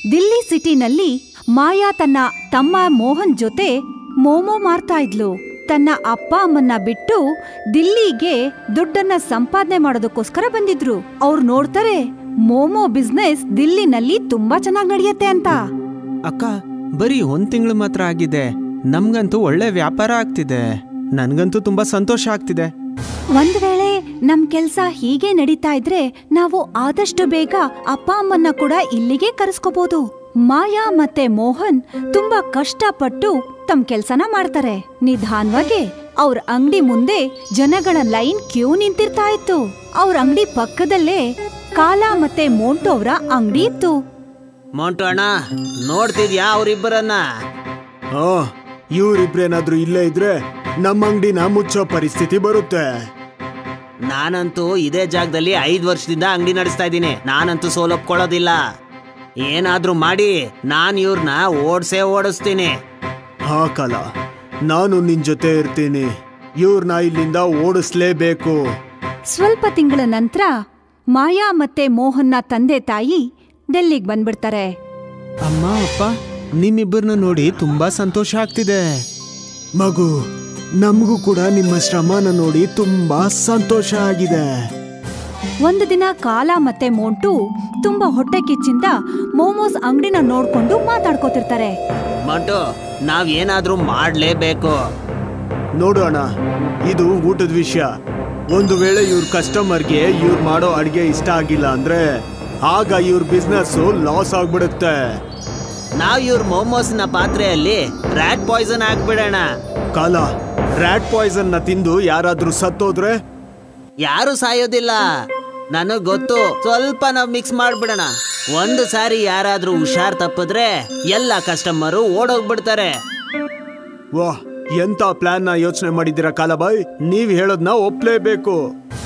ದಿಲ್ಲಿ ಸಿಟಿನಲ್ಲಿ ಮಾಯಾ ತನ್ನ ತಮ್ಮ ಮೋಹನ್ ಜೊತೆ ಮೋಮೋ ಮಾರ್ತಾ ಇದ್ಲು ತನ್ನ ಅಪ್ಪ ಅಮ್ಮನ್ನ ಬಿಟ್ಟು ದಿಲ್ಲಿಗೆ ದುಡ್ಡನ್ನ ಸಂಪಾದನೆ ಮಾಡೋದಕ್ಕೋಸ್ಕರ ಬಂದಿದ್ರು ಅವ್ರು ನೋಡ್ತಾರೆ ಮೋಮೋ ಬಿಸ್ನೆಸ್ ದಿಲ್ಲಿನಲ್ಲಿ ತುಂಬಾ ಚೆನ್ನಾಗ್ ನಡೆಯತ್ತೆ ಅಂತ ಅಕ್ಕ ಬರೀ ಒಂದ್ ತಿಂಗಳು ಮಾತ್ರ ಆಗಿದೆ ನಮ್ಗಂತೂ ಒಳ್ಳೆ ವ್ಯಾಪಾರ ಆಗ್ತಿದೆ ನನ್ಗಂತೂ ತುಂಬಾ ಸಂತೋಷ ಆಗ್ತಿದೆ ಒಂದ್ ವೇಳೆ ನಮ್ ಕೆಲ್ಸ ಹೀಗೆ ನಡೀತಾ ಇದ್ರೆ ನಾವು ಆದಷ್ಟು ಬೇಗ ಅಪ್ಪ ಅಮ್ಮನ್ನ ಕೂಡ ಇಲ್ಲಿಗೆ ಕರೆಸ್ಕೋಬಹುದು ಮಾಯಾ ಮತ್ತೆ ಮೋಹನ್ ತುಂಬಾ ಕಷ್ಟಪಟ್ಟು ತಮ್ ಕೆಲ್ಸನ ಮಾಡ್ತಾರೆ ನಿಧಾನವಾಗಿ ಅವ್ರ ಅಂಗಡಿ ಮುಂದೆ ಜನಗಳ ಲೈನ್ ಕ್ಯೂ ನಿಂತಿರ್ತಾ ಇತ್ತು ಅವ್ರ ಅಂಗಡಿ ಪಕ್ಕದಲ್ಲೇ ಕಾಲ ಮತ್ತೆ ಮೋಂಟು ಅವರ ಅಂಗಡಿ ಇತ್ತು ಮೊಂಟು ಅಣ್ಣ ನೋಡ್ತಿದ್ಯಾ ಅವ್ರಿಬ್ಬರನ್ನ ಹಾ ಇವ್ರಿಬ್ರೇನಾದ್ರೂ ಇಲ್ಲೇ ಇದ್ರೆ ನಮ್ಮ ಅಂಗಡಿನ ಮುಚ್ಚೋ ಪರಿಸ್ಥಿತಿ ಬರುತ್ತೆ ನಾನಂತೂ ಇದೇ ಜಾಗದಲ್ಲಿ ಐದ್ ವರ್ಷದಿಂದ ಅಂಗಡಿ ನಡೆಸ್ತಾ ಇದ್ದೀನಿ ನಾನಂತೂ ಸೋಲೊಪ್ಕೊಳ್ಳೋದಿಲ್ಲ ಏನಾದ್ರೂ ಮಾಡಿ ನಾನ್ ಇವ್ರನ್ನ ಓಡ್ಸೇ ಓಡಿಸ್ತೀನಿ ಹಾ ಕಾಲ ನಾನು ನಿನ್ ಜೊತೆ ಇರ್ತೀನಿ ಇವ್ರನ್ನ ಇಲ್ಲಿಂದ ಓಡಿಸ್ಲೇಬೇಕು ಸ್ವಲ್ಪ ತಿಂಗಳ ನಂತರ ಮಾಯಾ ಮತ್ತೆ ಮೋಹನ್ನ ತಂದೆ ತಾಯಿ ಡೆಲ್ಲಿಗ್ ಬಂದ್ಬಿಡ್ತಾರೆ ಅಮ್ಮ ಅಪ್ಪ ನಿಮ್ಮಿಬ್ಬರನ್ನ ನೋಡಿ ತುಂಬಾ ಸಂತೋಷ ಆಗ್ತಿದೆ ಮಗು ನಮಗೂ ಕೂಡ ನಿಮ್ಮ ಶ್ರಮನ ನೋಡಿ ತುಂಬಾ ಸಂತೋಷ ಆಗಿದೆ ಒಂದು ದಿನ ಕಾಲ ಮತ್ತೆ ಮೋಂಟು ತುಂಬಾ ಹೊಟ್ಟೆ ಕಿಚ್ಚಿಂದ ಮೋಮೋಸ್ ಅಂಗಡಿನ ನೋಡ್ಕೊಂಡು ಮಾತಾಡ್ಕೋತಿರ್ತಾರೆ ಮೊಂಟು ನಾವ್ ಏನಾದ್ರೂ ಮಾಡ್ಲೇಬೇಕು ನೋಡೋಣ ಇದು ಊಟದ ವಿಷಯ ಒಂದು ವೇಳೆ ಇವ್ರ ಕಸ್ಟಮರ್ಗೆ ಇವ್ರು ಮಾಡೋ ಅಡ್ಗೆ ಇಷ್ಟ ಆಗಿಲ್ಲ ಅಂದ್ರೆ ಆಗ ಇವ್ರ ಬಿಸ್ನೆಸ್ ಲಾಸ್ ಆಗ್ಬಿಡುತ್ತೆ ನಾವ್ ಇವ್ರ ಮೋಮೋಸ್ನ ಪಾತ್ರೆಯಲ್ಲಿ ರ್ಯಾಟ್ ಪಾಯ್ಸನ್ ಹಾಕ್ಬಿಡೋಣ ಕಾಲ ರ್ಯಾಟ್ ಪಾಯ್ಸನ್ ನ ತಿಂದು ಯಾರಾದ್ರೂ ಸತ್ತೋದ್ರೆ ಯಾರು ಸಾಯೋದಿಲ್ಲ ನನಗ್ ಗೊತ್ತು ಸ್ವಲ್ಪ ನಾವ್ ಮಿಕ್ಸ್ ಮಾಡ್ಬಿಡೋಣ ಒಂದು ಸಾರಿ ಯಾರಾದ್ರೂ ಹುಷಾರ್ ತಪ್ಪಿದ್ರೆ ಎಲ್ಲ ಕಸ್ಟಮರು ಓಡೋಗ್ಬಿಡ್ತಾರೆ ವಾಹ್ ಎಂತ ಪ್ಲಾನ್ ನ ಯೋಚನೆ ಮಾಡಿದ್ದೀರಾ ಕಾಲಬಾಯ್ ನೀವ್ ಹೇಳೋದ್ನ ಒಪ್ಲೇಬೇಕು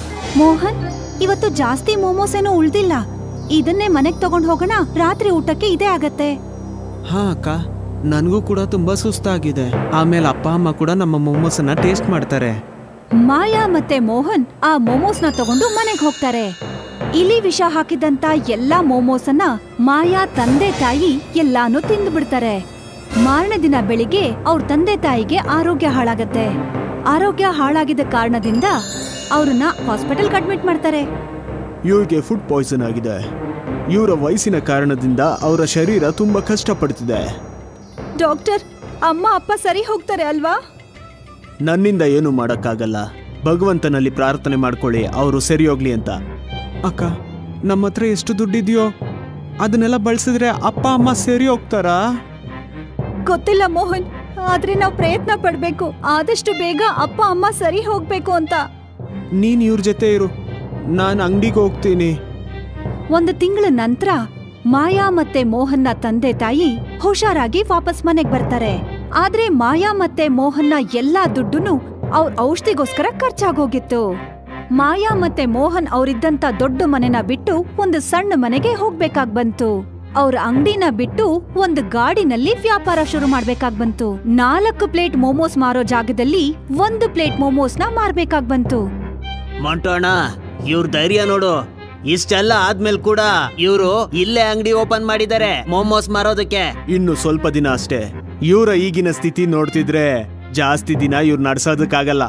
ಮೋಹನ್ ಇವತ್ತು ಜಾಸ್ತಿ ಮೋಮೋಸ್ ಏನೂ ಉಳ್ದಿಲ್ಲ ಇದನ್ನೇ ಮನೆಗ್ ತಗೊಂಡ್ ಹೋಗೋಣ ರಾತ್ರಿ ಊಟಕ್ಕೆ ಇದೇ ಆಗತ್ತೆ ಹಾ ಅಕ್ಕ ನನಗೂ ಕೂಡ ತುಂಬಾ ಸುಸ್ತಾಗಿದೆ ಆಮೇಲೆ ಅಪ್ಪ ಅಮ್ಮ ಕೂಡ ನಮ್ಮ ಮೊಮ್ಮೋಸನ್ನ ಟೇಸ್ಟ್ ಮಾಡ್ತಾರೆ ಮಾಯಾ ಮತ್ತೆ ಮೋಹನ್ ಆ ಮೋಮೋಸ್ನ ತಗೊಂಡು ಮನೆಗ್ ಹೋಗ್ತಾರೆ ಇಲಿ ವಿಷ ಹಾಕಿದಂತ ಎಲ್ಲಾ ಮೋಮೋಸನ್ನ ಮಾಯಾ ತಂದೆ ತಾಯಿ ಎಲ್ಲಾನು ತಿಂದು ಬಿಡ್ತಾರೆ ಮಾರನೇ ದಿನ ಬೆಳಿಗ್ಗೆ ಅವ್ರ ತಂದೆ ತಾಯಿಗೆ ಆರೋಗ್ಯ ಹಾಳಾಗತ್ತೆ ಆರೋಗ್ಯ ಹಾಳಾಗಿದ್ದ ಕಾರಣದಿಂದ ಅವ್ರನ್ನ ಹಾಸ್ಪಿಟಲ್ ಅಡ್ಮಿಟ್ ಮಾಡ್ತಾರೆ ಇವ್ರಿಗೆ ಫುಡ್ ಪಾಯ್ಸನ್ ಆಗಿದೆ ಇವರ ವಯಸ್ಸಿನ ಕಾರಣದಿಂದ ಅವರ ಶರೀರ ತುಂಬಾ ಕಷ್ಟಪಡ್ತಿದೆ ಡಾಕ್ಟರ್ ಅಮ್ಮ ಅಪ್ಪ ಸರಿ ಹೋಗ್ತಾರೆ ಅಲ್ವಾ ನನ್ನಿಂದ ಏನು ಮಾಡಕ್ಕಾಗಲ್ಲ ಭಗವಂತನಲ್ಲಿ ಪ್ರಾರ್ಥನೆ ಮಾಡ್ಕೊಳ್ಳಿ ಅವರು ಸರಿ ಹೋಗ್ಲಿ ಅಂತ ಅಕ್ಕ ನಮ್ಮ ಹತ್ರ ಎಷ್ಟು ದುಡ್ಡಿದೆಯೋ ಅದನ್ನೆಲ್ಲ ಬಳಸಿದ್ರೆ ಅಪ್ಪ ಅಮ್ಮ ಸೇರಿ ಹೋಗ್ತಾರಾ ಗೊತ್ತಿಲ್ಲ ಮೋಹನ್ ಆದ್ರೆ ನಾವು ಪ್ರಯತ್ನ ಪಡ್ಬೇಕು ಆದಷ್ಟು ಬೇಗ ಅಪ್ಪ ಅಮ್ಮ ಸರಿ ಹೋಗ್ಬೇಕು ಅಂತ ನೀನ್ ಇವ್ರ ಜೊತೆ ಇರು ನಾನು ಅಂಗಡಿಗೆ ಹೋಗ್ತೀನಿ ಒಂದು ತಿಂಗಳ ನಂತರ ಮಾಯಾ ಮತ್ತೆ ಮೋಹನ್ನ ತಂದೆ ತಾಯಿ ಹುಷಾರಾಗಿ ವಾಪಸ್ ಮನೆಗ್ ಬರ್ತಾರೆ ಆದ್ರೆ ಮಾಯಾ ಮತ್ತೆ ಮೋಹನ್ನ ಎಲ್ಲಾ ದುಡ್ಡುನು ಅವ್ರ ಔಷಧಿಗೋಸ್ಕರ ಖರ್ಚಾಗೋಗಿತ್ತು ಮಾಯಾ ಮತ್ತೆ ಮೋಹನ್ ಅವರಿದ್ದಂತ ದೊಡ್ಡ ಮನೆನ ಬಿಟ್ಟು ಒಂದು ಸಣ್ಣ ಮನೆಗೆ ಹೋಗ್ಬೇಕಾಗ್ ಬಂತು ಅವ್ರ ಅಂಗಡಿನ ಬಿಟ್ಟು ಒಂದು ಗಾಡಿನಲ್ಲಿ ವ್ಯಾಪಾರ ಶುರು ಮಾಡ್ಬೇಕಾಗ್ ಬಂತು ನಾಲ್ಕು ಪ್ಲೇಟ್ ಮೋಮೋಸ್ ಮಾರೋ ಜಾಗದಲ್ಲಿ ಒಂದು ಪ್ಲೇಟ್ ಮೋಮೋಸ್ನ ಮಾರ್ಬೇಕಾಗ್ ಬಂತು ಮೊಂಟು ಅಣ್ಣ ಇವ್ರ ಧೈರ್ಯ ನೋಡು ಇಷ್ಟೆಲ್ಲ ಆದ್ಮೇಲೆ ಕೂಡ ಇವರು ಇಲ್ಲೇ ಅಂಗಡಿ ಓಪನ್ ಮಾಡಿದ್ದಾರೆ ಮೋಮೋಸ್ ಮಾರೋದಕ್ಕೆ ಇನ್ನು ಸ್ವಲ್ಪ ದಿನ ಅಷ್ಟೇ ಇವರ ಈಗಿನ ಸ್ಥಿತಿ ನೋಡ್ತಿದ್ರೆ ಜಾಸ್ತಿ ದಿನ ಇವ್ರು ನಡ್ಸೋದಕ್ಕಾಗಲ್ಲ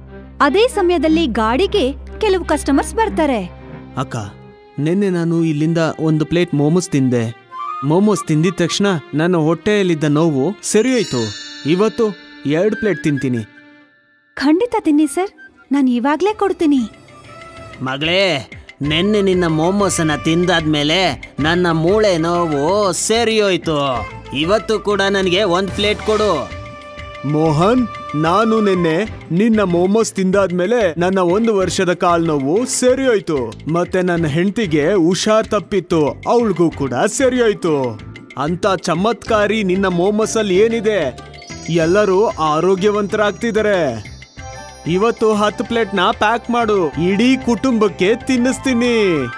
ಅದೇ ಸಮಯದಲ್ಲಿ ಗಾಡಿಗೆ ಕೆಲವು ಕಸ್ಟಮರ್ಸ್ ಬರ್ತಾರೆ ಅಕ್ಕ ನಿನ್ನೆ ನಾನು ಇಲ್ಲಿಂದ ಒಂದು ಪ್ಲೇಟ್ ಮೋಮೋಸ್ ತಿಂದೆ ಮೋಮೋಸ್ ತಿಂದಿದ ತಕ್ಷಣ ನನ್ನ ಹೊಟ್ಟೆಯಲ್ಲಿದ್ದ ನೋವು ಸರಿಯೋಯ್ತು ಇವತ್ತು ಎರಡು ಪ್ಲೇಟ್ ತಿಂತೀನಿ ಖಂಡಿತ ತಿನ್ನಿ ಸರ್ ನಾನು ಇವಾಗ್ಲೇ ಕೊಡ್ತೀನಿ ಮಗಳೇ ನೆನ್ನೆ ನಿನ್ನ ಮೋಮೋಸನ್ನ ತಿಂದಾದ್ಮೇಲೆ ನನ್ನ ಮೂಳೆ ನೋವು ಸೇರಿಯೋಯ್ತು ಇವತ್ತು ಕೂಡ ನನಗೆ ಒಂದ್ ಪ್ಲೇಟ್ ಕೊಡು ಮೋಹನ್ ನಾನು ನಿನ್ನೆ ನಿನ್ನ ಮೋಮೋಸ್ ತಿಂದಾದ್ಮೇಲೆ ನನ್ನ ಒಂದು ವರ್ಷದ ಕಾಲ್ ನೋವು ಸರಿ ಹೋಯ್ತು ಮತ್ತೆ ನನ್ನ ಹೆಂಡತಿಗೆ ಹುಷಾರ್ ತಪ್ಪಿತ್ತು ಅವಳಿಗೂ ಕೂಡ ಸರಿ ಹೋಯ್ತು ಅಂತ ಚಮತ್ಕಾರಿ ನಿನ್ನ ಮೋಮೋಸ್ ಅಲ್ಲಿ ಏನಿದೆ ಎಲ್ಲರೂ ಆರೋಗ್ಯವಂತರಾಗ್ತಿದ್ದಾರೆ ಇವತ್ತು ಹತ್ತು ಪ್ಲೇಟ್ನ ಪ್ಯಾಕ್ ಮಾಡು ಇಡೀ ಕುಟುಂಬಕ್ಕೆ ತಿನ್ನಿಸ್ತೀನಿ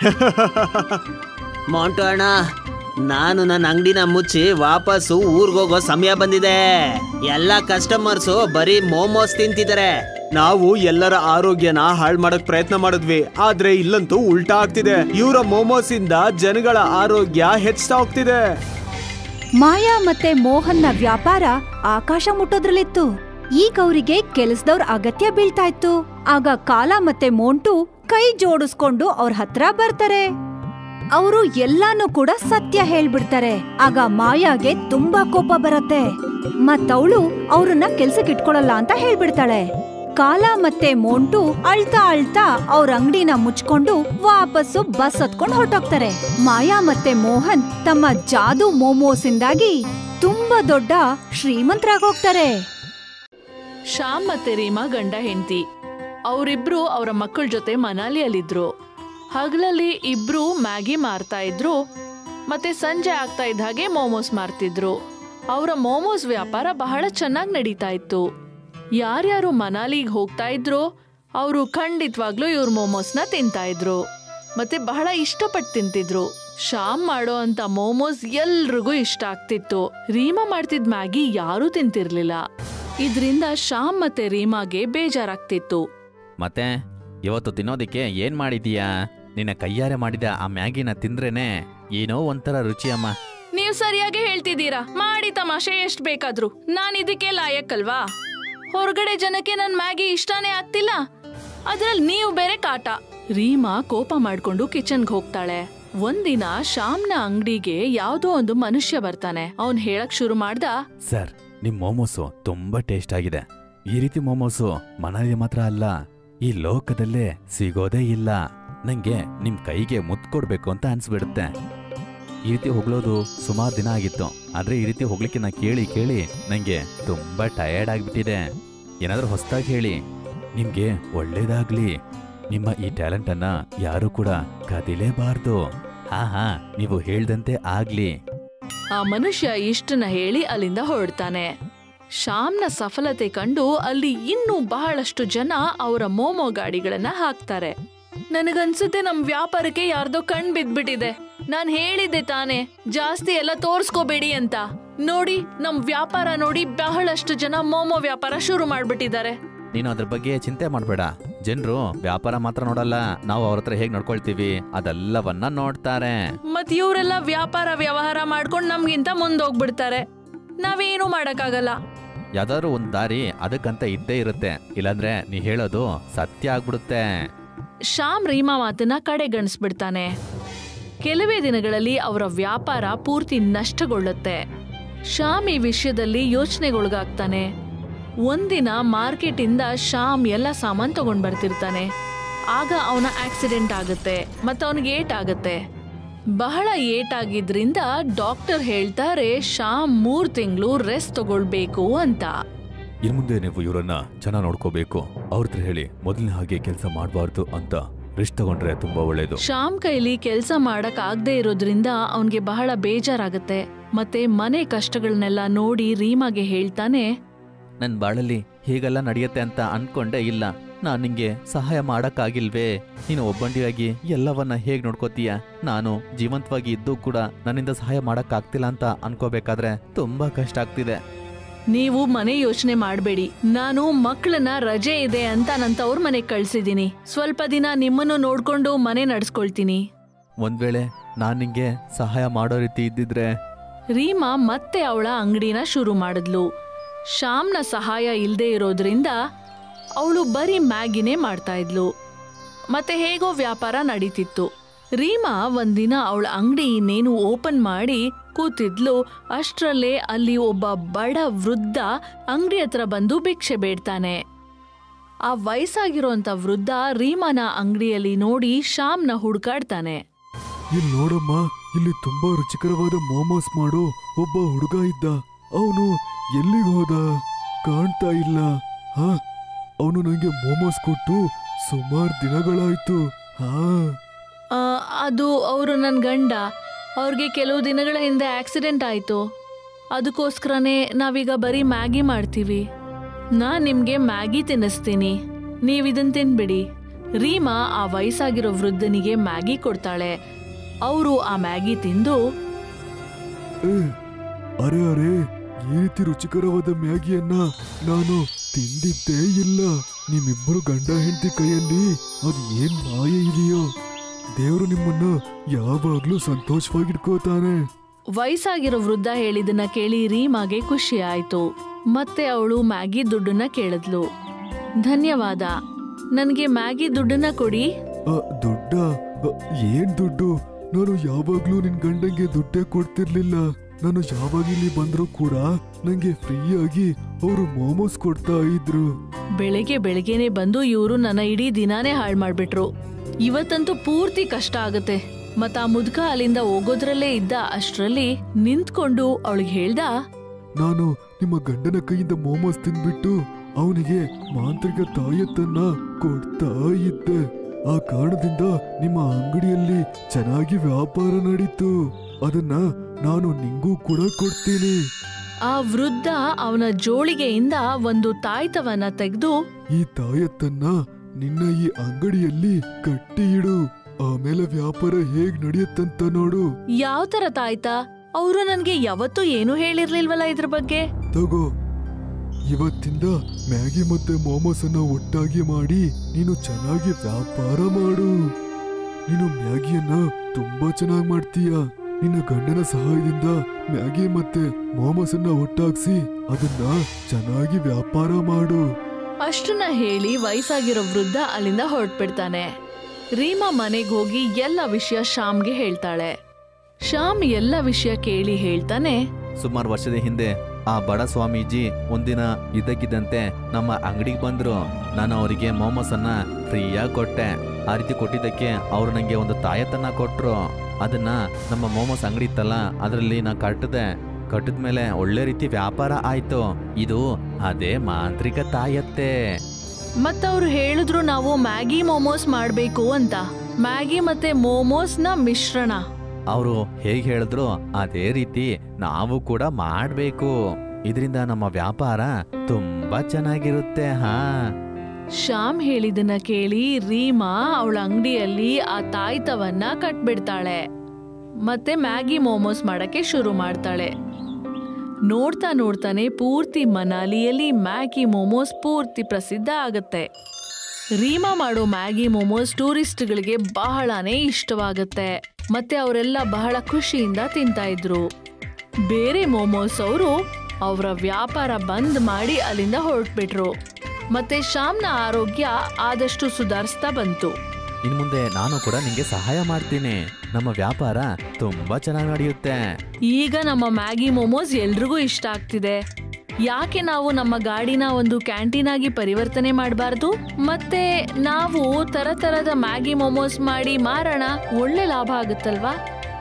ಮೊಂಟು ಅಣ್ಣ ನಾನು ನನ್ನ ಅಂಗಡಿನ ಮುಚ್ಚಿ ವಾಪಸ್ಸು ಊರ್ಗೋಗೋ ಸಮಯ ಬಂದಿದೆ ಎಲ್ಲ ಕಸ್ಟಮರ್ಸು ಬರೀ ಮೋಮೋಸ್ ತಿಂತಿದ್ದಾರೆ ನಾವು ಎಲ್ಲರ ಆರೋಗ್ಯನ ಹಾಳು ಮಾಡಕ್ ಪ್ರಯತ್ನ ಮಾಡಿದ್ವಿ ಆದ್ರೆ ಇಲ್ಲಂತೂ ಉಲ್ಟಾ ಆಗ್ತಿದೆ ಇವರ ಮೋಮೋಸ್ ಇಂದ ಜನಗಳ ಆರೋಗ್ಯ ಹೆಚ್ಚ್ತಾ ಹೋಗ್ತಿದೆ ಮಾಯಾ ಮತ್ತೆ ಮೋಹನ್ನ ವ್ಯಾಪಾರ ಆಕಾಶ ಮುಟ್ಟೋದ್ರಲ್ಲಿತ್ತು ಈಗ ಅವರಿಗೆ ಕೆಲಸದವ್ರ ಅಗತ್ಯ ಬೀಳ್ತಾ ಇತ್ತು ಆಗ ಕಾಲ ಮತ್ತೆ ಮೋಂಟು ಕೈ ಜೋಡಿಸ್ಕೊಂಡು ಅವ್ರ ಹತ್ರ ಬರ್ತಾರೆ ಅವರು ಎಲ್ಲಾನು ಕೂಡ ಸತ್ಯ ಹೇಳ್ಬಿಡ್ತಾರೆ ಆಗ ಮಾಯಾಗೆ ತುಂಬಾ ಕೋಪ ಬರತ್ತೆ ಮತ್ತವಳು ಅವ್ರನ್ನ ಕೆಲ್ಸಕ್ಕೆ ಇಟ್ಕೊಳಲ್ಲ ಅಂತ ಹೇಳ್ಬಿಡ್ತಾಳೆ ಕಾಲ ಮತ್ತೆ ಮೋಂಟು ಅಳ್ತಾ ಅಳ್ತಾ ಅವ್ರ ಅಂಗಡಿನ ಮುಚ್ಕೊಂಡು ವಾಪಸ್ಸು ಬಸ್ ಹತ್ಕೊಂಡು ಹೊರಟೋಗ್ತಾರೆ ಮಾಯಾ ಮತ್ತೆ ಮೋಹನ್ ತಮ್ಮ ಜಾದು ಮೋಮೋಸಿಂದಾಗಿ ತುಂಬಾ ದೊಡ್ಡ ಶ್ರೀಮಂತರಾಗೋಗ್ತಾರೆ ಶ್ಯಾಮ್ ಮತ್ತೆ ರೀಮಾ ಗಂಡ ಹೆಂಡತಿ ಅವರಿಬ್ರು ಅವರ ಮಕ್ಕಳ ಜೊತೆ ಮನಾಲಿಯಲ್ಲಿದ್ರು ಹಗಲಲ್ಲಿ ಇಬ್ರು ಮ್ಯಾಗಿ ಮಾರ್ತಾ ಇದ್ರು ಮತ್ತೆ ಸಂಜೆ ಆಗ್ತಾ ಇದ್ದ ಹಾಗೆ ಮೋಮೋಸ್ ಮಾರ್ತಿದ್ರು ಅವರ ಮೋಮೋಸ್ ವ್ಯಾಪಾರ ಬಹಳ ಚೆನ್ನಾಗಿ ನಡೀತಾ ಇತ್ತು ಯಾರ್ಯಾರು ಮನಾಲಿಗೆ ಹೋಗ್ತಾ ಇದ್ರೋ ಅವರು ಖಂಡಿತವಾಗ್ಲೂ ಇವ್ರ ಮೋಮೋಸ್ನ ತಿಂತಾ ಇದ್ರು ಮತ್ತೆ ಬಹಳ ಇಷ್ಟಪಟ್ಟು ತಿಂತಿದ್ರು ಶ್ಯಾಮ್ ಮಾಡೋ ಅಂತ ಮೋಮೋಸ್ ಎಲ್ರಿಗೂ ಇಷ್ಟ ಆಗ್ತಿತ್ತು ರೀಮಾ ಮಾಡ್ತಿದ್ ಮ್ಯಾಗಿ ಯಾರೂ ತಿಂತಿರ್ಲಿಲ್ಲ ಇದ್ರಿಂದ ಶ್ಯಾಮ್ ಮತ್ತೆ ರೀಮಾಗೆ ಬೇಜಾರಾಗ್ತಿತ್ತು ಮತ್ತೆ ಇವತ್ತು ತಿನ್ನೋದಿಕ್ಕೆ ಏನ್ ಮಾಡಿದೀಯಾ ನಿನ್ನ ಕೈಯಾರೆ ಮಾಡಿದ ಆ ಮ್ಯಾಗಿನ ತಿಂದ್ರೇನೆ ಏನೋ ಒಂಥರ ರುಚಿ ಅಮ್ಮ ನೀವ್ ಸರಿಯಾಗಿ ಹೇಳ್ತಿದ್ದೀರಾ ಮಾಡಿ ತಮಾಷೆ ಎಷ್ಟ್ ಬೇಕಾದ್ರು ನಾನ್ ಇದಕ್ಕೆ ಲಾಯಕ್ಕಲ್ವಾ ಹೊರಗಡೆ ಜನಕ್ಕೆ ನನ್ ಮ್ಯಾಗಿ ಇಷ್ಟಾನೇ ಆಗ್ತಿಲ್ಲ ಅದ್ರಲ್ಲಿ ನೀವು ಬೇರೆ ಕಾಟ ರೀಮಾ ಕೋಪ ಮಾಡ್ಕೊಂಡು ಕಿಚನ್ಗೆ ಹೋಗ್ತಾಳೆ ಒಂದಿನ ಶ್ಯಾಮ್ನ ಅಂಗಡಿಗೆ ಯಾವ್ದೋ ಒಂದು ಮನುಷ್ಯ ಬರ್ತಾನೆ ಅವ್ನ್ ಹೇಳಕ್ ಶುರು ಮಾಡ್ದ ಸರ್ ನಿಮ್ ಮೋಮೋಸು ತುಂಬಾ ಟೇಸ್ಟ್ ಆಗಿದೆ ಈ ರೀತಿ ಮೋಮೋಸು ಮನಾಲಿ ಮಾತ್ರ ಅಲ್ಲ ಈ ಲೋಕದಲ್ಲೇ ಸಿಗೋದೇ ಇಲ್ಲ ನಂಗೆ ನಿಮ್ ಕೈಗೆ ಮುತ್ ಕೊಡ್ಬೇಕು ಅಂತ ಅನ್ಸ್ಬಿಡುತ್ತೆ ಈ ರೀತಿ ಹೊಗಳೋದು ಸುಮಾರು ದಿನ ಆಗಿತ್ತು ಆದ್ರೆ ಈ ರೀತಿ ಹೋಗ್ಲಿಕ್ಕೆ ನಾ ಕೇಳಿ ಕೇಳಿ ನಂಗೆ ತುಂಬಾ ಟಯರ್ಡ್ ಆಗ್ಬಿಟ್ಟಿದೆ ಏನಾದ್ರೂ ಹೊಸದಾಗಿ ಹೇಳಿ ನಿಮ್ಗೆ ಒಳ್ಳೇದಾಗ್ಲಿ ನಿಮ್ಮ ಈ ಟ್ಯಾಲೆಂಟ್ ಅನ್ನ ಯಾರು ಕೂಡ ಕದಿಲೇಬಾರ್ದು ಹಾ ಹಾ ನೀವು ಹೇಳ್ದಂತೆ ಆಗ್ಲಿ ಆ ಮನುಷ್ಯ ಇಷ್ಟನ್ನ ಹೇಳಿ ಅಲ್ಲಿಂದ ಹೊರಡ್ತಾನೆ ಶ್ಯಾಮ್ನ ಸಫಲತೆ ಕಂಡು ಅಲ್ಲಿ ಇನ್ನೂ ಬಹಳಷ್ಟು ಜನ ಅವರ ಮೋಮೋ ಗಾಡಿಗಳನ್ನ ಹಾಕ್ತಾರೆ ನನಗನ್ಸುತ್ತೆ ನಮ್ ವ್ಯಾಪಾರಕ್ಕೆ ಯಾರ್ದೋ ಕಣ್ ಬಿದ್ಬಿಟ್ಟಿದೆ ನಾನ್ ಹೇಳಿದ್ದೆ ತಾನೆ ಜಾಸ್ತಿ ಎಲ್ಲ ತೋರ್ಸ್ಕೋಬೇಡಿ ಅಂತ ನೋಡಿ ನಮ್ ವ್ಯಾಪಾರ ನೋಡಿ ಬಹಳಷ್ಟು ಜನ ಮೋಮೋ ವ್ಯಾಪಾರ ಶುರು ಮಾಡ್ಬಿಟ್ಟಿದ್ದಾರೆ ನೀನು ಅದ್ರ ಬಗ್ಗೆ ಚಿಂತೆ ಮಾಡಬೇಡ ಜನರು ವ್ಯಾಪಾರ ಮಾತ್ರ ನೋಡಲ್ಲ ನಾವು ಅವ್ರ ಹತ್ರ ಹೇಗ್ ನಡ್ಕೊಳ್ತೀವಿ ಅದೆಲ್ಲವನ್ನ ನೋಡ್ತಾರೆ ಮತ್ ಇವರೆಲ್ಲ ವ್ಯಾಪಾರ ವ್ಯವಹಾರ ಮಾಡ್ಕೊಂಡು ನಮ್ಗಿಂತ ಮುಂದೋಗ್ಬಿಡ್ತಾರೆ ನಾವೇನು ಮಾಡಕ್ಕಾಗಲ್ಲ ಯಾವ್ದಾದ್ರು ಒಂದ್ ದಾರಿ ಅದಕ್ಕಂತ ಇದ್ದೇ ಇರುತ್ತೆ ಇಲ್ಲಾಂದ್ರೆ ನೀ ಹೇಳೋದು ಸತ್ಯ ಆಗ್ಬಿಡುತ್ತೆ ಶ್ಯಾಮ್ ರೀಮಾ ಮಾತನ್ನ ಕಡೆಗಣಿಸ್ಬಿಡ್ತಾನೆ ಕೆಲವೇ ದಿನಗಳಲ್ಲಿ ಅವರ ವ್ಯಾಪಾರ ಪೂರ್ತಿ ನಷ್ಟಗೊಳ್ಳುತ್ತೆ ಶ್ಯಾಮ್ ಈ ವಿಷಯದಲ್ಲಿ ಯೋಚನೆಗೊಳಗಾಗ್ತಾನೆ ಒಂದಿನ ಮಾರ್ಕೆಟಿಂದ ಶ್ಯಾಮ್ ಎಲ್ಲ ಸಾಮಾನ್ ತಗೊಂಡ್ ಬರ್ತಿರ್ತಾನೆ ಆಗ ಅವನ ಆಕ್ಸಿಡೆಂಟ್ ಆಗುತ್ತೆ ಮತ್ತೆ ಅವನಿಗೆ ಏಟ್ ಆಗುತ್ತೆ ಬಹಳ ಏಟಾಗಿದ್ರಿಂದ ಡಾಕ್ಟರ್ ಹೇಳ್ತಾರೆ ಶ್ಯಾಮ್ ಮೂರ್ ತಿಂಗಳು ರೆಸ್ಟ್ ತಗೊಳ್ಬೇಕು ಅಂತ ಇನ್ ಮುಂದೆ ನೀವು ಇವರನ್ನ ಚೆನ್ನಾಗಿ ನೋಡ್ಕೋಬೇಕು ಅವ್ರ ಹತ್ರ ಹೇಳಿ ಮೊದಲಿನ ಹಾಗೆ ಕೆಲಸ ಮಾಡಬಾರ್ದು ಅಂತ ರಿಸ್ಟ್ ತಗೊಂಡ್ರೆ ತುಂಬಾ ಒಳ್ಳೇದು ಶ್ಯಾಮ್ ಕೈಲಿ ಕೆಲಸ ಮಾಡಕ್ ಆಗದೆ ಇರೋದ್ರಿಂದ ಅವನ್ಗೆ ಬಹಳ ಬೇಜಾರಾಗತ್ತೆ ಮತ್ತೆ ಮನೆ ಕಷ್ಟಗಳನ್ನೆಲ್ಲ ನೋಡಿ ರೀಮಾಗೆ ಹೇಳ್ತಾನೆ ನನ್ ಬಾಳಲ್ಲಿ ಹೀಗೆಲ್ಲ ನಡೆಯುತ್ತೆ ಅಂತ ಅನ್ಕೊಂಡೇ ಇಲ್ಲ ನಾನ್ ನಿಂಗೆ ಸಹಾಯ ಮಾಡಕ್ಕಾಗಿಲ್ವೇ ನೀನು ಒಬ್ಬಂಟಿಯಾಗಿ ಎಲ್ಲವನ್ನ ಹೇಗ್ ನೋಡ್ಕೋತೀಯ ನಾನು ಜೀವಂತವಾಗಿ ಇದ್ದು ಕೂಡ ನನ್ನಿಂದ ಸಹಾಯ ಮಾಡಕ್ಕಾಗ್ತಿಲ್ಲ ಅಂತ ಅನ್ಕೋಬೇಕಾದ್ರೆ ತುಂಬಾ ಕಷ್ಟ ಆಗ್ತಿದೆ ನೀವು ಮನೆ ಯೋಚನೆ ಮಾಡಬೇಡಿ ನಾನು ಮಕ್ಕಳನ್ನ ರಜೆ ಇದೆ ಅಂತ ನನ್ನ ತವ್ರ ಮನೆಗ್ ಕಳ್ಸಿದೀನಿ ಸ್ವಲ್ಪ ದಿನ ನಿಮ್ಮನ್ನು ನೋಡ್ಕೊಂಡು ಮನೆ ನಡ್ಸ್ಕೊಳ್ತೀನಿ ಒಂದ್ ವೇಳೆ ನಾನ್ ನಿಂಗೆ ಸಹಾಯ ಮಾಡೋ ರೀತಿ ಇದ್ದಿದ್ರೆ ರೀಮಾ ಮತ್ತೆ ಅವಳ ಅಂಗಡಿನ ಶುರು ಮಾಡಿದ್ಲು ಶ್ಯಾಮ್ನ ಸಹಾಯ ಇಲ್ದೇ ಇರೋದ್ರಿಂದ ಅವಳು ಬರೀ ಮ್ಯಾಗಿನೇ ಮಾಡ್ತಾ ಇದ್ಲು ಮತ್ತೆ ಹೇಗೋ ವ್ಯಾಪಾರ ನಡೀತಿತ್ತು ರೀಮಾ ಒಂದಿನ ಅವಳ ಅಂಗಡಿ ಇನ್ನೇನು ಓಪನ್ ಮಾಡಿ ಕೂತಿದ್ಲು ಅಷ್ಟ್ರಲ್ಲೇ ಅಲ್ಲಿ ಒಬ್ಬ ಬಡ ವೃದ್ಧ ಅಂಗಡಿ ಹತ್ರ ಬಂದು ಭಿಕ್ಷೆ ಬೇಡ್ತಾನೆ ಆ ವಯಸ್ಸಾಗಿರೋಂಥ ವೃದ್ಧ ರೀಮಾನ ಅಂಗಡಿಯಲ್ಲಿ ನೋಡಿ ಶ್ಯಾಮ್ನ ಹುಡುಕಾಡ್ತಾನೆ ಇಲ್ಲಿ ನೋಡಮ್ಮ ಇಲ್ಲಿ ತುಂಬಾ ರುಚಿಕರವಾದ ಮೋಮೋಸ್ ಮಾಡೋ ಒಬ್ಬ ಹುಡುಗ ಇದ್ದ ಅವನು ಎಲ್ಲಿಗೆ ಹೋದ ಕಾಣ್ತಾ ಇಲ್ಲ ಹಾ ಅವನು ನಂಗೆ ಮೋಮೋಸ್ ಕೊಟ್ಟು ಸುಮಾರು ದಿನಗಳಾಯ್ತು ಹಾ ಆ, ಅದು ಅವರು ನನ್ನ ಗಂಡ ಅವ್ರಿಗೆ ಕೆಲವು ದಿನಗಳ ಹಿಂದೆ ಆಕ್ಸಿಡೆಂಟ್ ಆಯಿತು ಅದಕ್ಕೋಸ್ಕರನೇ ನಾವೀಗ ಬರೀ ಮ್ಯಾಗಿ ಮಾಡ್ತೀವಿ ನಾನು ನಿಮಗೆ ಮ್ಯಾಗಿ ತಿನ್ನಿಸ್ತೀನಿ ನೀವು ಇದನ್ನ ತಿನ್ಬಿಡಿ ರೀಮಾ ಆ ವಯಸ್ಸಾಗಿರೋ ವೃದ್ಧನಿಗೆ ಮ್ಯಾಗಿ ಕೊಡ್ತಾಳೆ ಅವರು ಆ ಮ್ಯಾಗಿ ತಿಂದು ಏ, ಅರೆ ಅರೆ ಈ ರೀತಿ ರುಚಿಕರವಾದ ಮ್ಯಾಗಿಯನ್ನ ನಾನು ತಿಂದಿದ್ದೇ ಇಲ್ಲ ನಿಮ್ಮಿಬ್ಬರು ಗಂಡ ಹೆಂಡತಿ ಕೈಯಲ್ಲಿ ಅದು ಏನ್ ಮಾಯೆ ಇದೆಯೋ ದೇವರು ನಿಮ್ಮನ್ನ ಯಾವಾಗ್ಲೂ ಸಂತೋಷವಾಗಿಟ್ಕೋತಾನೆ ವಯಸ್ಸಾಗಿರೋ ವೃದ್ಧ ಹೇಳಿದನ್ನ ಕೇಳಿ ರೀಮಾಗೆ ಖುಷಿ ಆಯ್ತು ಮತ್ತೆ ಅವಳು ಮ್ಯಾಗಿ ದುಡ್ಡನ್ನ ಕೇಳಿದ್ಲು ಧನ್ಯವಾದ ನನಗೆ ಮ್ಯಾಗಿ ದುಡ್ಡನ್ನ ಕೊಡಿ ಅ, ದುಡ್ಡ ಅ, ಏನ್ ದುಡ್ಡು ನಾನು ಯಾವಾಗ್ಲೂ ನಿನ್ ಗಂಡಂಗೆ ದುಡ್ಡೇ ಕೊಡ್ತಿರ್ಲಿಲ್ಲ ನಾನು ಯಾವಾಗ ಇಲ್ಲಿ ಬಂದ್ರು ಕೂಡ ನಂಗೆ ಫ್ರೀಯಾಗಿ ಅವರು ಮೋಮೋಸ್ ಕೊಡ್ತಾ ಇದ್ರು ಬೆಳಿಗ್ಗೆ ಬೆಳಿಗ್ಗೆನೆ ಬಂದು ಇವರು ನನ್ನ ಇಡೀ ದಿನಾನೇ ಹಾಳು ಮಾಡ್ಬಿಟ್ರು ಇವತ್ತಂತೂ ಪೂರ್ತಿ ಕಷ್ಟ ಆಗುತ್ತೆ ಮತ್ತ ಆ ಮುದ್ಕ ಅಲ್ಲಿಂದ ಹೋಗೋದ್ರಲ್ಲೇ ಇದ್ದ ಅಷ್ಟ್ರಲ್ಲಿ ನಿಂತ್ಕೊಂಡು ಅವಳಿಗೆ ಹೇಳ್ದ ನಾನು ನಿಮ್ಮ ಗಂಡನ ಕೈಯಿಂದ ಮೋಮೋಸ್ ತಿಂದ್ಬಿಟ್ಟು ಅವನಿಗೆ ಮಾಂತ್ರಿಕ ತಾಯತ್ತನ್ನ ಕೊಡ್ತಾ ಇದ್ದೆ ಆ ಕಾರಣದಿಂದ ನಿಮ್ಮ ಅಂಗಡಿಯಲ್ಲಿ ಚೆನ್ನಾಗಿ ವ್ಯಾಪಾರ ನಡೀತು ಅದನ್ನ ನಾನು ನಿಂಗೂ ಕೂಡ ಕೊಡ್ತೀನಿ ಆ ವೃದ್ಧ ಅವನ ಜೋಳಿಗೆಯಿಂದ ಒಂದು ತಾಯ್ತವನ್ನ ತೆಗೆದು ಈ ತಾಯತ್ತನ್ನ ನಿನ್ನ ಈ ಅಂಗಡಿಯಲ್ಲಿ ಕಟ್ಟಿ ಇಡು ಆಮೇಲೆ ವ್ಯಾಪಾರ ಹೇಗ್ ನಡೆಯುತ್ತಂತ ನೋಡು ಯಾವ ತರ ತಾಯ್ತಾ ಅವರು ನನ್ಗೆ ಯಾವತ್ತೂ ಏನು ಹೇಳಿರ್ಲಿಲ್ವಲ್ಲ ಇದ್ರ ಬಗ್ಗೆ ತಗೋ ಇವತ್ತಿಂದ ಮ್ಯಾಗಿ ಮತ್ತೆ ಮೋಮೋಸ್ ಅನ್ನ ಒಟ್ಟಾಗಿ ಮಾಡಿ ನೀನು ಚೆನ್ನಾಗಿ ವ್ಯಾಪಾರ ಮಾಡು ನೀನು ಮ್ಯಾಗಿಯನ್ನ ತುಂಬಾ ಚೆನ್ನಾಗಿ ಮಾಡ್ತೀಯ ನಿನ್ನ ಗಂಡನ ಸಹಾಯದಿಂದ ಮ್ಯಾಗಿ ಮತ್ತೆ ಮೋಮೋಸ್ ಅನ್ನ ಒಟ್ಟಾಗ್ಸಿ ಅದನ್ನ ಚೆನ್ನಾಗಿ ವ್ಯಾಪಾರ ಮಾಡು ಅಷ್ಟನ್ನ ಹೇಳಿ ವಯಸ್ಸಾಗಿರೋ ವೃದ್ಧ ಅಲ್ಲಿಂದ ಹೊರಟ್ಬಿಡ್ತಾನೆ ರೀಮಾ ಮನೆಗೆ ಹೋಗಿ ಎಲ್ಲ ವಿಷಯ ಶ್ಯಾಮ್ಗೆ ಹೇಳ್ತಾಳೆ ಶ್ಯಾಮ್ ಎಲ್ಲ ವಿಷಯ ಕೇಳಿ ಹೇಳ್ತಾನೆ ಸುಮಾರು ವರ್ಷದ ಹಿಂದೆ ಆ ಬಡ ಸ್ವಾಮೀಜಿ ಒಂದಿನ ಇದ್ದಕ್ಕಿದ್ದಂತೆ ನಮ್ಮ ಅಂಗಡಿಗೆ ಬಂದ್ರು ನಾನು ಅವರಿಗೆ ಮೋಮೋಸನ್ನ ಫ್ರೀಯಾಗಿ ಕೊಟ್ಟೆ ಆ ರೀತಿ ಕೊಟ್ಟಿದ್ದಕ್ಕೆ ಅವರು ನನಗೆ ಒಂದು ತಾಯತನ್ನ ಕೊಟ್ರು ಅದನ್ನ ನಮ್ಮ ಮೋಮೋಸ್ ಅಂಗಡಿ ಇತ್ತಲ್ಲ ಅದರಲ್ಲಿ ನಾ ಕಟ್ಟಿದೆ ಕಟ್ಟಿದ ಮೇಲೆ ಒಳ್ಳೆ ರೀತಿ ವ್ಯಾಪಾರ ಆಯ್ತು ಇದು ಅದೇ ಮಾಂತ್ರಿಕ ತಾಯತ್ತೆ ಮತ್ತವ್ರು ಹೇಳಿದ್ರು ನಾವು ಮ್ಯಾಗಿ ಮೋಮೋಸ್ ಮಾಡ್ಬೇಕು ಅಂತ ಮ್ಯಾಗಿ ಮತ್ತೆ ಮೋಮೋಸ್ನ ಮಿಶ್ರಣ ಅವರು ಹೇಗೆ ಹೇಳಿದ್ರು ಅದೇ ರೀತಿ ನಾವು ಕೂಡ ಮಾಡಬೇಕು ಇದರಿಂದ ನಮ್ಮ ವ್ಯಾಪಾರ ತುಂಬಾ ಚೆನ್ನಾಗಿರುತ್ತೆ ಹಾ ಶ್ಯಾಮ್ ಹೇಳಿದನ್ನ ಕೇಳಿ ರೀಮಾ ಅವಳ ಅಂಗಡಿಯಲ್ಲಿ ಆ ತಾಯ್ತವನ್ನ ಕಟ್ಬಿಡ್ತಾಳೆ ಮತ್ತೆ ಮ್ಯಾಗಿ ಮೋಮೋಸ್ ಮಾಡಕ್ಕೆ ಶುರು ಮಾಡ್ತಾಳೆ ನೋಡ್ತಾ ನೋಡ್ತಾನೆ ಪೂರ್ತಿ ಮನಾಲಿಯಲ್ಲಿ ಮ್ಯಾಗಿ ಮೋಮೋಸ್ ಪೂರ್ತಿ ಪ್ರಸಿದ್ಧ ಆಗತ್ತೆ ರೀಮಾ ಮಾಡೋ ಮ್ಯಾಗಿ ಮೋಮೋಸ್ ಟೂರಿಸ್ಟ್ಗಳಿಗೆ ಬಹಳನೇ ಇಷ್ಟವಾಗುತ್ತೆ ಮತ್ತೆ ಅವರೆಲ್ಲ ಬಹಳ ಖುಷಿಯಿಂದ ತಿಂತಾ ಇದ್ರು ಬೇರೆ ಮೋಮೋಸ್ ಅವರು ಅವರ ವ್ಯಾಪಾರ ಬಂದ್ ಮಾಡಿ ಅಲ್ಲಿಂದ ಹೊರಟ್ಬಿಟ್ರು ಮತ್ತೆ ಶ್ಯಾಮ್ನ ಆರೋಗ್ಯ ಆದಷ್ಟು ಸುಧಾರಿಸ್ತಾ ಬಂತು ಇನ್ ಮುಂದೆ ನಾನು ಕೂಡ ನಿಂಗೆ ಸಹಾಯ ಮಾಡ್ತೀನಿ ನಮ್ಮ ವ್ಯಾಪಾರ ತುಂಬಾ ಚೆನ್ನಾಗಿ ನಡೆಯುತ್ತೆ ಈಗ ನಮ್ಮ ಮ್ಯಾಗಿ ಮೋಮೋಸ್ ಎಲ್ರಿಗೂ ಇಷ್ಟ ಆಗ್ತಿದೆ ಯಾಕೆ ನಾವು ನಮ್ಮ ಗಾಡಿನ ಒಂದು ಕ್ಯಾಂಟೀನ್ ಆಗಿ ಪರಿವರ್ತನೆ ಮಾಡಬಾರ್ದು ಮತ್ತೆ ನಾವು ತರ ತರದ ಮ್ಯಾಗಿ ಮೋಮೋಸ್ ಮಾಡಿ ಮಾರೋಣ ಒಳ್ಳೆ ಲಾಭ ಆಗುತ್ತಲ್ವಾ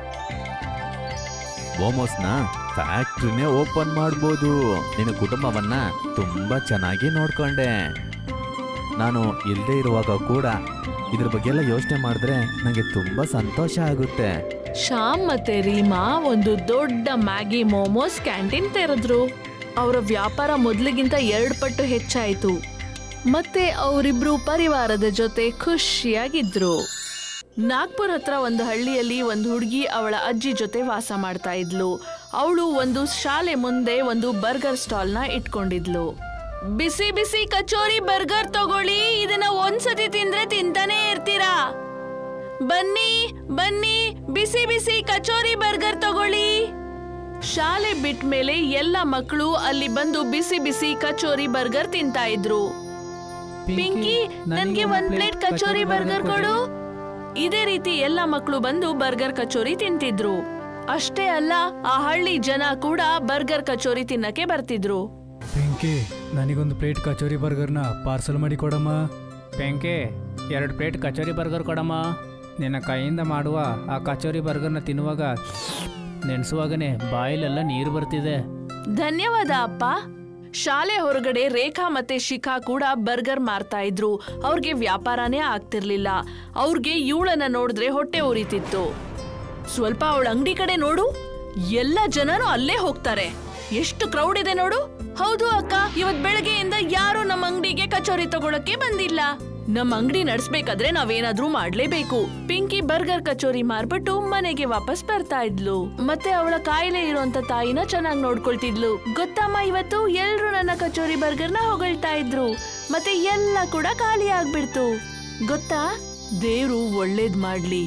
ಮೋಮೋಸ್ನ ಫ್ಯಾಕ್ಟ್ರಿನೇ ಓಪನ್ ಮಾಡ್ಬೋದು ನಿನ್ನ ಕುಟುಂಬವನ್ನ ತುಂಬಾ ಚೆನ್ನಾಗಿ ನೋಡ್ಕೊಂಡೆ ನಾನು ಇಲ್ಲದೆ ಇರುವಾಗ ಕೂಡ ಇದ್ರ ಬಗ್ಗೆ ಎಲ್ಲ ಯೋಚನೆ ಮಾಡಿದ್ರೆ ನನಗೆ ತುಂಬಾ ಸಂತೋಷ ಆಗುತ್ತೆ ಶ್ಯಾಮ್ ಮತ್ತೆ ರೀಮಾ ಒಂದು ದೊಡ್ಡ ಮ್ಯಾಗಿ ಮೋಮೋಸ್ ಕ್ಯಾಂಟೀನ್ ತೆರೆದ್ರು ಅವರ ವ್ಯಾಪಾರ ಮೊದಲಿಗಿಂತ ಎರಡು ಪಟ್ಟು ಹೆಚ್ಚಾಯಿತು ಮತ್ತೆ ಅವರಿಬ್ರು ಪರಿವಾರದ ಜೊತೆ ಖುಷಿಯಾಗಿದ್ರು ನಾಗ್ಪುರ್ ಹತ್ರ ಒಂದು ಹಳ್ಳಿಯಲ್ಲಿ ಒಂದು ಹುಡುಗಿ ಅವಳ ಅಜ್ಜಿ ಜೊತೆ ವಾಸ ಮಾಡ್ತಾ ಇದ್ಲು ಅವಳು ಒಂದು ಶಾಲೆ ಮುಂದೆ ಒಂದು ಬರ್ಗರ್ ಸ್ಟಾಲ್ನ ಇಟ್ಕೊಂಡಿದ್ಲು ಬಿಸಿ ಬಿಸಿ ಕಚೋರಿ ಬರ್ಗರ್ ತಗೊಳ್ಳಿ ಇದನ್ನ ಒಂದ್ಸತಿ ತಿಂದ್ರೆ ತಿಂತಾನೆ ಇರ್ತೀರಾ ಬನ್ನಿ ಬನ್ನಿ ಬಿಸಿ ಬಿಸಿ ಕಚೋರಿ ಬರ್ಗರ್ ತಗೊಳ್ಳಿ ಶಾಲೆ ಬಿಟ್ಟ ಮೇಲೆ ಎಲ್ಲ ಮಕ್ಕಳು ಅಲ್ಲಿ ಬಂದು ಬಿಸಿ ಬಿಸಿ ಕಚೋರಿ ಬರ್ಗರ್ ತಿಂತಾ ಇದ್ರು ಪಿಂಕಿ ನನ್ಗೆ ಒಂದ್ ಪ್ಲೇಟ್ ಕಚೋರಿ ಬರ್ಗರ್ ಕೊಡು ಇದೇ ರೀತಿ ಎಲ್ಲ ಮಕ್ಕಳು ಬಂದು ಬರ್ಗರ್ ಕಚೋರಿ ತಿಂತಿದ್ರು ಅಷ್ಟೇ ಅಲ್ಲ ಆ ಹಳ್ಳಿ ಜನ ಕೂಡ ಬರ್ಗರ್ ಕಚೋರಿ ತಿನ್ನಕ್ಕೆ ಬರ್ತಿದ್ರು ಪಿಂಕಿ ನನಗೊಂದು ಪ್ಲೇಟ್ ಕಚೋರಿ ಬರ್ಗರ್ನ ಪಾರ್ಸಲ್ ಮಾಡಿ ಕೊಡಮ್ಮ ಪಿಂಕಿ ಎರಡು ಪ್ಲೇಟ್ ಕಚೋರಿ ಬರ್ಗರ್ ಕೊಡಮ್ಮ ನಿನ್ನ ಕೈಯಿಂದ ಮಾಡುವ ಆ ಕಚೋರಿ ಬರ್ಗರ್ನ ತಿನ್ನುವಾಗ ನೆನೆಸುವಾಗನೇ ಬಾಯಲ್ಲೆಲ್ಲ ನೀರು ಬರ್ತಿದೆ ಧನ್ಯವಾದ ಅಪ್ಪ ಶಾಲೆ ಹೊರಗಡೆ ರೇಖಾ ಮತ್ತೆ ಶಿಖಾ ಕೂಡ ಬರ್ಗರ್ ಮಾರ್ತಾ ಇದ್ರು ಅವ್ರಿಗೆ ವ್ಯಾಪಾರನೇ ಆಗ್ತಿರ್ಲಿಲ್ಲ ಅವ್ರಿಗೆ ಇವಳನ್ನ ನೋಡಿದ್ರೆ ಹೊಟ್ಟೆ ಉರಿತಿತ್ತು ಸ್ವಲ್ಪ ಅವಳ ಅಂಗಡಿ ಕಡೆ ನೋಡು ಎಲ್ಲ ಜನನು ಅಲ್ಲೇ ಹೋಗ್ತಾರೆ ಎಷ್ಟು ಕ್ರೌಡ್ ಇದೆ ನೋಡು ಹೌದು ಅಕ್ಕ ಇವತ್ ಬೆಳಗ್ಗೆಯಿಂದ ಯಾರು ನಮ್ಮ ಅಂಗಡಿಗೆ ಕಚೋರಿ ತಗೊಳಕ್ಕೆ ಬಂದಿಲ್ಲ ನಮ್ಮ ಅಂಗಡಿ ನಡ್ಸ್ಬೇಕಾದ್ರೆ ನಾವೇನಾದ್ರೂ ಮಾಡ್ಲೇಬೇಕು ಪಿಂಕಿ ಬರ್ಗರ್ ಕಚೋರಿ ಮಾರ್ಬಿಟ್ಟು ಮನೆಗೆ ವಾಪಸ್ ಬರ್ತಾ ಇದ್ಲು ಮತ್ತೆ ಅವಳ ಕಾಯಿಲೆ ಇರುವಂತ ತಾಯಿನ ಚೆನ್ನಾಗಿ ನೋಡ್ಕೊಳ್ತಿದ್ಲು ಗೊತ್ತಮ್ಮ ಇವತ್ತು ಎಲ್ರು ನನ್ನ ಕಚೋರಿ ಬರ್ಗರ್ನ ಹೊಗಳ್ತಾ ಇದ್ರು ಮತ್ತೆ ಎಲ್ಲ ಕೂಡ ಖಾಲಿ ಆಗ್ಬಿಡ್ತು ಗೊತ್ತಾ ದೇವ್ರು ಒಳ್ಳೇದ್ ಮಾಡ್ಲಿ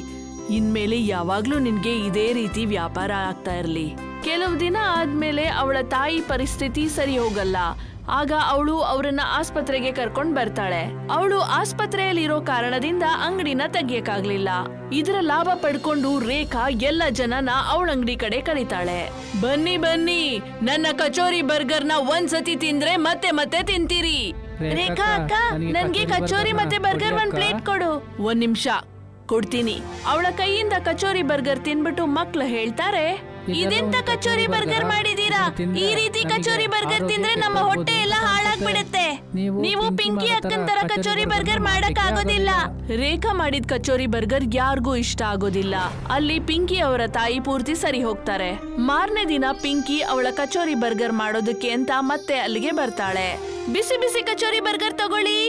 ಇನ್ಮೇಲೆ ಯಾವಾಗ್ಲೂ ನಿನ್ಗೆ ಇದೇ ರೀತಿ ವ್ಯಾಪಾರ ಆಗ್ತಾ ಇರ್ಲಿ ಕೆಲವು ದಿನ ಆದ್ಮೇಲೆ ಅವಳ ತಾಯಿ ಪರಿಸ್ಥಿತಿ ಸರಿ ಹೋಗಲ್ಲ ಆಗ ಅವಳು ಅವರನ್ನ ಆಸ್ಪತ್ರೆಗೆ ಕರ್ಕೊಂಡ್ ಬರ್ತಾಳೆ ಅವಳು ಆಸ್ಪತ್ರೆಯಲ್ಲಿರೋ ಕಾರಣದಿಂದ ಅಂಗಡಿನ ತೆಗಿಯಕ್ಕಾಗ್ಲಿಲ್ಲ ಇದರ ಲಾಭ ಪಡ್ಕೊಂಡು ರೇಖಾ ಎಲ್ಲ ಜನನ ಅವಳ ಅಂಗಡಿ ಕಡೆ ಕರೀತಾಳೆ ಬನ್ನಿ ಬನ್ನಿ ನನ್ನ ಕಚೋರಿ ಬರ್ಗರ್ನ ಒಂದ್ಸತಿ ತಿಂದ್ರೆ ಮತ್ತೆ ಮತ್ತೆ ತಿಂತೀರಿ ರೇಖಾ ಅಕ್ಕ ನನ್ಗೆ ಕಚೋರಿ ಮತ್ತೆ ಬರ್ಗರ್ ಒಂದ್ ಪ್ಲೇಟ್ ಕೊಡು ಒಂದ್ ನಿಮಿಷ ಕೊಡ್ತೀನಿ ಅವಳ ಕೈಯಿಂದ ಕಚೋರಿ ಬರ್ಗರ್ ತಿನ್ಬಿಟ್ಟು ಮಕ್ಳು ಹೇಳ್ತಾರೆ ಇದೆಂತ ಕಚೋರಿ ಬರ್ಗರ್ ಮಾಡಿದೀರಾ ಈ ರೀತಿ ಕಚೋರಿ ಬರ್ಗರ್ ತಿಂದ್ರೆ ನಮ್ಮ ಹೊಟ್ಟೆ ಎಲ್ಲ ಹಾಳಾಗ್ಬಿಡುತ್ತೆ ನೀವು ಪಿಂಕಿ ಅಕ್ಕನ್ ತರ ಕಚೋರಿ ಬರ್ಗರ್ ಮಾಡಕ್ ಆಗೋದಿಲ್ಲ ರೇಖಾ ಮಾಡಿದ ಕಚೋರಿ ಬರ್ಗರ್ ಯಾರಿಗೂ ಇಷ್ಟ ಆಗೋದಿಲ್ಲ ಅಲ್ಲಿ ಪಿಂಕಿ ಅವರ ತಾಯಿ ಪೂರ್ತಿ ಸರಿ ಹೋಗ್ತಾರೆ ಮಾರನೇ ದಿನ ಪಿಂಕಿ ಅವಳ ಕಚೋರಿ ಬರ್ಗರ್ ಮಾಡೋದಕ್ಕೆ ಅಂತ ಮತ್ತೆ ಅಲ್ಲಿಗೆ ಬರ್ತಾಳೆ ಬಿಸಿ ಬಿಸಿ ಕಚೋರಿ ಬರ್ಗರ್ ತಗೊಳ್ಳಿ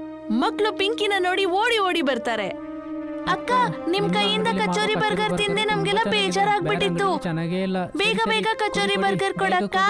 ಮಕ್ಳು ಪಿಂಕಿನ ನೋಡಿ ಓಡಿ ಓಡಿ ಬರ್ತಾರೆ ಅಕ್ಕ ನಿಮ್ ಕೈಯಿಂದ ಕಚೋರಿ ಬರ್ಗರ್ ತಿಂದೆ ನಮ್ಗೆಲ್ಲ ಬೇಜಾರಾಗ್ಬಿಟ್ಟಿತ್ತು ಚೆನ್ನಾಗೇ ಇಲ್ಲ ಬೇಗ ಬೇಗ ಕಚೋರಿ ಬರ್ಗರ್ ಕೊಡಕ್ಕ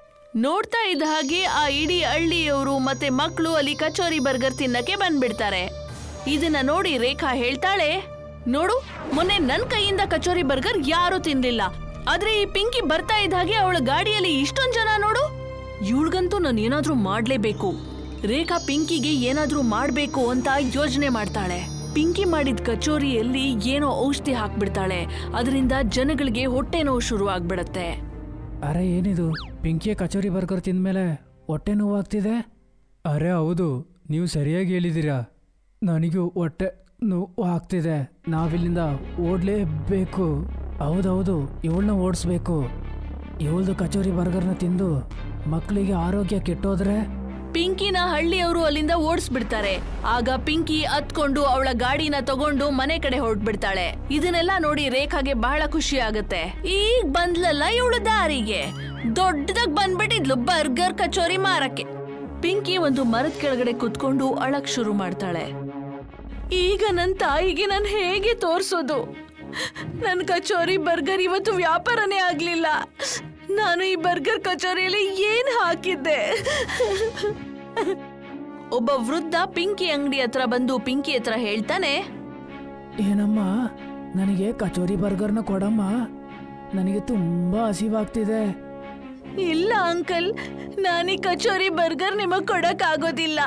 ನೋಡ್ತಾ ಇದ್ದ ಹಾಗೆ ಆ ಇಡೀ ಹಳ್ಳಿಯವರು ಮತ್ತೆ ಮಕ್ಕಳು ಅಲ್ಲಿ ಕಚೋರಿ ಬರ್ಗರ್ ತಿನ್ನಕ್ಕೆ ಬಂದ್ಬಿಡ್ತಾರೆ ಇದನ್ನ ನೋಡಿ ರೇಖಾ ಹೇಳ್ತಾಳೆ ನೋಡು ಮೊನ್ನೆ ನನ್ ಕೈಯಿಂದ ಕಚೋರಿ ಬರ್ಗರ್ ಯಾರು ತಿನ್ಲಿಲ್ಲ ಆದ್ರೆ ಈ ಪಿಂಕಿ ಬರ್ತಾ ಇದ್ದ ಹಾಗೆ ಅವಳ ಗಾಡಿಯಲ್ಲಿ ಇಷ್ಟೊಂದ್ ಜನ ನೋಡು ಇವಳ್ಗಂತೂ ನಾನು ಏನಾದ್ರೂ ಮಾಡ್ಲೇಬೇಕು ರೇಖಾ ಪಿಂಕಿಗೆ ಏನಾದ್ರೂ ಮಾಡ್ಬೇಕು ಅಂತ ಯೋಚನೆ ಮಾಡ್ತಾಳೆ ಪಿಂಕಿ ಮಾಡಿದ ಕಚೋರಿಯಲ್ಲಿ ಏನೋ ಔಷಧಿ ಹಾಕ್ಬಿಡ್ತಾಳೆ ಅದರಿಂದ ಜನಗಳಿಗೆ ಹೊಟ್ಟೆ ನೋವು ಶುರು ಆಗ್ಬಿಡತ್ತೆ ಅರೆ ಏನಿದು ಪಿಂಕಿಯ ಕಚೋರಿ ಬರ್ಗರ್ ತಿಂದ್ಮೇಲೆ ಹೊಟ್ಟೆ ನೋವಾಗ್ತಿದೆ ಅರೆ ಹೌದು ನೀವು ಸರಿಯಾಗಿ ಹೇಳಿದ್ದೀರಾ ನನಗೂ ಹೊಟ್ಟೆ ನೋವು ಆಗ್ತಿದೆ ನಾವಿಲ್ಲಿಂದ ಓಡಲೇಬೇಕು ಹೌದೌದು ಇವಳನ್ನ ಓಡಿಸ್ಬೇಕು ಇವಳ್ದು ಕಚೋರಿ ಬರ್ಗರ್ನ ತಿಂದು ಮಕ್ಕಳಿಗೆ ಆರೋಗ್ಯ ಕೆಟ್ಟೋದ್ರೆ ಪಿಂಕಿನ ಹಳ್ಳಿಯವರು ಅಲ್ಲಿಂದ ಓಡಿಸ್ಬಿಡ್ತಾರೆ ಆಗ ಪಿಂಕಿ ಹತ್ಕೊಂಡು ಅವಳ ಗಾಡಿನ ತಗೊಂಡು ಮನೆ ಕಡೆ ಹೊರಟ್ಬಿಡ್ತಾಳೆ ಇದನ್ನೆಲ್ಲ ನೋಡಿ ರೇಖಾಗೆ ಬಹಳ ಖುಷಿ ಆಗತ್ತೆ ಈಗ ಬಂದ್ಲಲ್ಲ ಇವಳು ದಾರಿಗೆ ದೊಡ್ಡದಾಗ್ ಬಂದ್ಬಿಟ್ಟಿದ್ಲು ಬರ್ಗರ್ ಕಚೋರಿ ಮಾರಕ್ಕೆ ಪಿಂಕಿ ಒಂದು ಮರದ ಕೆಳಗಡೆ ಕುತ್ಕೊಂಡು ಅಳಕ್ ಶುರು ಮಾಡ್ತಾಳೆ ಈಗ ನನ್ನ ತಾಯಿಗೆ ನಾನು ಹೇಗೆ ತೋರ್ಸೋದು ನನ್ನ ಕಚೋರಿ ಬರ್ಗರ್ ಇವತ್ತು ವ್ಯಾಪಾರನೇ ಆಗ್ಲಿಲ್ಲ ನಾನು ಈ ಬರ್ಗರ್ ಕಚೋರಿಯಲ್ಲಿ ಏನ್ ಹಾಕಿದ್ದೆ ಒಬ್ಬ ವೃದ್ಧ ಪಿಂಕಿ ಅಂಗಡಿ ಹತ್ರ ಬಂದು ಪಿಂಕಿ ಹತ್ರ ಹೇಳ್ತಾನೆ ಏನಮ್ಮ ನನಗೆ ಕಚೋರಿ ಬರ್ಗರ್ನ ಕೊಡಮ್ಮ ನನಗೆ ತುಂಬಾ ಹಸಿವಾಗ್ತಿದೆ ಇಲ್ಲ ಅಂಕಲ್ ನಾನು ಈ ಕಚೋರಿ ಬರ್ಗರ್ ನಿಮಗ್ ಕೊಡಕ್ ಆಗೋದಿಲ್ಲ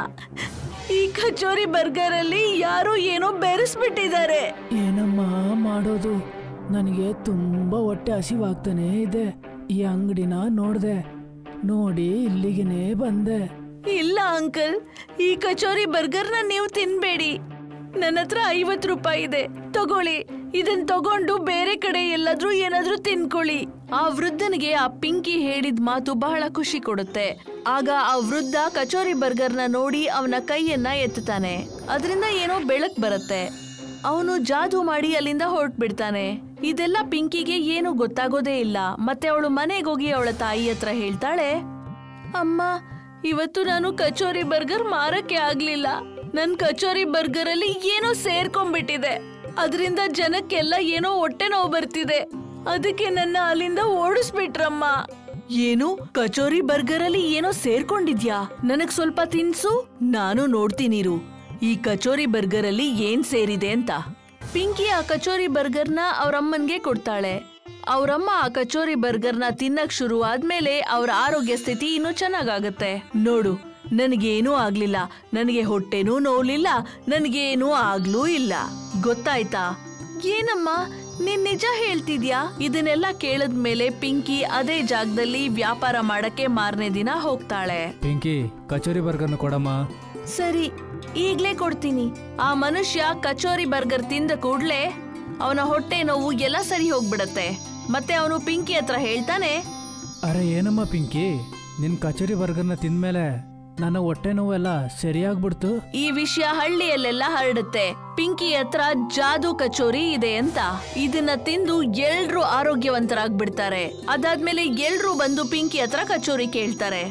ಈ ಕಚೋರಿ ಬರ್ಗರ್ ಅಲ್ಲಿ ಯಾರೋ ಏನೋ ಬೆರೆಸ್ಬಿಟ್ಟಿದ್ದಾರೆ ಏನಮ್ಮ ಮಾಡೋದು ನನಗೆ ತುಂಬಾ ಹೊಟ್ಟೆ ಹಸಿವಾಗ್ತಾನೆ ಇದೆ ಈ ಅಂಗಡಿನ ನೋಡ್ದೆ ನೋಡಿ ಇಲ್ಲಿಗೆನೆ ಬಂದೆ ಇಲ್ಲ ಅಂಕಲ್ ಈ ಕಚೋರಿ ಬರ್ಗರ್ನ ನೀವು ತಿನ್ಬೇಡಿ ನನ್ನ ಹತ್ರ ಐವತ್ ರೂಪಾಯಿ ಇದೆ ತಗೊಳ್ಳಿ ಇದನ್ ತಗೊಂಡು ಬೇರೆ ಕಡೆ ಎಲ್ಲಾದ್ರೂ ಏನಾದ್ರೂ ತಿನ್ಕೊಳ್ಳಿ ಆ ವೃದ್ಧನಿಗೆ ಆ ಪಿಂಕಿ ಹೇಳಿದ ಮಾತು ಬಹಳ ಖುಷಿ ಕೊಡುತ್ತೆ ಆಗ ಆ ವೃದ್ಧ ಕಚೋರಿ ಬರ್ಗರ್ನ ನೋಡಿ ಅವನ ಕೈಯನ್ನ ಎತ್ತುತ್ತಾನೆ ಅದರಿಂದ ಏನೋ ಬೆಳಕ್ ಬರುತ್ತೆ ಅವನು ಜಾದೂ ಮಾಡಿ ಅಲ್ಲಿಂದ ಹೊರಟ್ಬಿಡ್ತಾನೆ ಇದೆಲ್ಲ ಪಿಂಕಿಗೆ ಏನು ಗೊತ್ತಾಗೋದೇ ಇಲ್ಲ ಮತ್ತೆ ಅವಳು ಮನೆಗೋಗಿ ಅವಳ ತಾಯಿ ಹತ್ರ ಹೇಳ್ತಾಳೆ ಅಮ್ಮ ಇವತ್ತು ನಾನು ಕಚೋರಿ ಬರ್ಗರ್ ಮಾರಕ್ಕೆ ಆಗ್ಲಿಲ್ಲ ನನ್ ಕಚೋರಿ ಬರ್ಗರ್ ಅಲ್ಲಿ ಏನೋ ಸೇರ್ಕೊಂಡ್ಬಿಟ್ಟಿದೆ ಅದರಿಂದ ಜನಕ್ಕೆಲ್ಲ ಏನೋ ಹೊಟ್ಟೆ ನೋವು ಬರ್ತಿದೆ ಅದಕ್ಕೆ ನನ್ನ ಅಲ್ಲಿಂದ ಓಡಿಸ್ಬಿಟ್ರಮ್ಮ ಏನು ಕಚೋರಿ ಬರ್ಗರ್ ಅಲ್ಲಿ ಏನೋ ಸೇರ್ಕೊಂಡಿದ್ಯಾ ನನಗ್ ಸ್ವಲ್ಪ ತಿನ್ಸು ನಾನು ನೋಡ್ತೀನಿರು ಈ ಕಚೋರಿ ಬರ್ಗರ್ ಅಲ್ಲಿ ಏನ್ ಸೇರಿದೆ ಅಂತ ಪಿಂಕಿ ಆ ಕಚೋರಿ ಬರ್ಗರ್ನ ಅವ್ರಮ್ಮನ್ಗೆ ಕೊಡ್ತಾಳೆ ಅವ್ರಮ್ಮ ಆ ಕಚೋರಿ ಬರ್ಗರ್ನ ತಿನ್ನಕ್ ಶುರು ಆದ್ಮೇಲೆ ಅವ್ರ ಆರೋಗ್ಯ ಸ್ಥಿತಿ ಇನ್ನೂ ಚೆನ್ನಾಗಾಗತ್ತೆ ನೋಡು ನನಗೇನೂ ಆಗ್ಲಿಲ್ಲ ನನಗೆ ಹೊಟ್ಟೆನೂ ನೋವ್ಲಿಲ್ಲ ನನಗೇನೂ ಆಗ್ಲೂ ಇಲ್ಲ ಗೊತ್ತಾಯ್ತಾ ಏನಮ್ಮ ನೀನ್ ನಿಜ ಹೇಳ್ತಿದ್ಯಾ ಇದನ್ನೆಲ್ಲ ಕೇಳದ್ಮೇಲೆ ಪಿಂಕಿ ಅದೇ ಜಾಗದಲ್ಲಿ ವ್ಯಾಪಾರ ಮಾಡಕ್ಕೆ ಮಾರನೇ ದಿನ ಹೋಗ್ತಾಳೆ ಪಿಂಕಿ ಕಚೋರಿ ಬರ್ಗರ್ನ ಕೊಡಮ್ಮ ಸರಿ ಈಗ್ಲೇ ಕೊಡ್ತೀನಿ ಆ ಮನುಷ್ಯ ಕಚೋರಿ ಬರ್ಗರ್ ತಿಂದ ಕೂಡ್ಲೆ ಅವನ ಹೊಟ್ಟೆ ನೋವು ಎಲ್ಲ ಸರಿ ಹೋಗ್ಬಿಡತ್ತೆ ಮತ್ತೆ ಅವನು ಪಿಂಕಿ ಹತ್ರ ಹೇಳ್ತಾನೆ ಅರೆ ಏನಮ್ಮ ಪಿಂಕಿ ನಿನ್ ಕಚೋರಿ ಬರ್ಗರ್ನ ತಿಂದ್ಮೇಲೆ ನನ್ನ ಹೊಟ್ಟೆ ನೋವೆಲ್ಲ ಸರಿಯಾಗ್ಬಿಡ್ತು ಈ ವಿಷಯ ಹಳ್ಳಿಯಲ್ಲೆಲ್ಲ ಹರಡುತ್ತೆ ಪಿಂಕಿ ಹತ್ರ ಜಾದೂ ಕಚೋರಿ ಇದೆ ಅಂತ ಇದನ್ನ ತಿಂದು ಎಲ್ರೂ ಆರೋಗ್ಯವಂತರಾಗ್ಬಿಡ್ತಾರೆ ಅದಾದ್ಮೇಲೆ ಎಲ್ರೂ ಬಂದು ಪಿಂಕಿ ಹತ್ರ ಕಚೋರಿ ಕೇಳ್ತಾರೆ